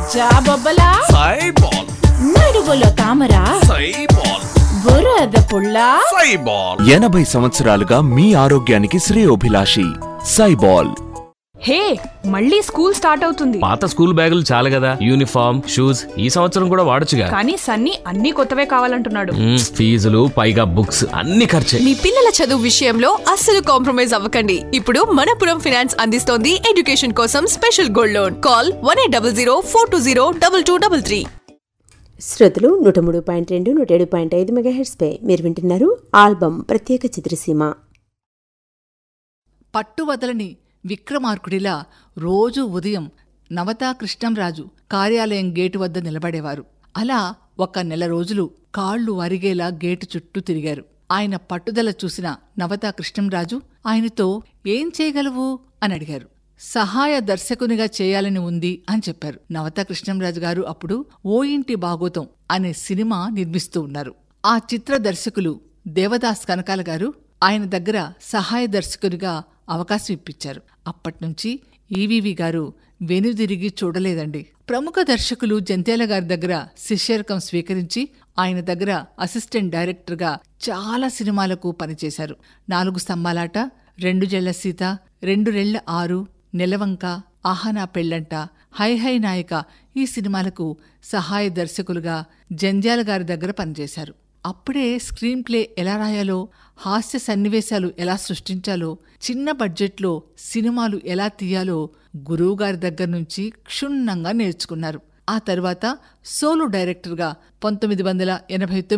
జాబొబ్బలా సైబాల్ నడువులో తామరా సైబాల్ బురద పుల్ల సైబాల్ ఎనభై సంవత్సరాలుగా మీ ఆరోగ్యానికి శ్రేయోభిలాషి సైబాల్ హే మళ్ళీ స్కూల్ స్టార్ట్ అవుతుంది పాత స్కూల్ బ్యాగులు చాలు కదా యూనిఫామ్ షూస్ ఈ సంవత్సరం కూడా వాడొచ్చుగా కానీ సన్నీ అన్ని కొత్తవే కావాలంటున్నాడు మ్మ్, ఫీజులు పైగా బుక్స్ అన్ని ఖర్చే మీ పిల్లల చదువు విషయంలో అస్సలు కాంప్రమైజ్ అవ్వకండి ఇప్పుడు మనపురం ఫినాన్స్ అందిస్తోంది ఎడ్యుకేషన్ కోసం special gold loan call one eight double zero four two zero double two double three శ్రోతలు నూట మూడు పాయింట్ రెండు నూట ఏడు పాయింట్ ఐదు మెగాహెడ్స్పై మీరు వింటున్నారు ఆల్బమ్ ప్రత్యేక చిత్రసీమ పట్టువదలని విక్రమార్కుడిలా రోజూ ఉదయం నవతా కృష్ణంరాజు కార్యాలయం గేటు వద్ద నిలబడేవారు అలా ఒక నెల రోజులు కాళ్ళు అరిగేలా గేటు చుట్టూ తిరిగారు ఆయన పట్టుదల చూసిన నవతా కృష్ణంరాజు ఆయనతో ఏం చేయగలవు అని అడిగారు సహాయ దర్శకునిగా చేయాలని ఉంది అని చెప్పారు నవతా కృష్ణంరాజు గారు అప్పుడు ఓ ఇంటి బాగోతం అనే సినిమా నిర్మిస్తూ ఉన్నారు ఆ చిత్ర దర్శకులు దేవదాస్ కనకాల గారు ఆయన దగ్గర సహాయ దర్శకునిగా అవకాశం ఇప్పించారు అప్పట్నుంచి ఈవీవి గారు వెనుదిరిగి చూడలేదండి ప్రముఖ దర్శకులు జంత్యాల గారి దగ్గర శిష్యరకం స్వీకరించి ఆయన దగ్గర అసిస్టెంట్ డైరెక్టర్గా చాలా సినిమాలకు పనిచేశారు నాలుగు స్తంభాలాట రెండు జళ్ల సీత రెండు రెళ్ల ఆరు నెలవంక ఆహనా పెళ్ళంట హై హై నాయక ఈ సినిమాలకు సహాయ దర్శకులుగా జంధ్యాల గారి దగ్గర పనిచేశారు అప్పుడే స్క్రీన్ ప్లే ఎలా రాయాలో హాస్య సన్నివేశాలు ఎలా సృష్టించాలో చిన్న బడ్జెట్లో సినిమాలు ఎలా తీయాలో గురువుగారి దగ్గర నుంచి క్షుణ్ణంగా నేర్చుకున్నారు ఆ తర్వాత సోలో డైరెక్టర్గా పంతొమ్మిది వందల ఎనభై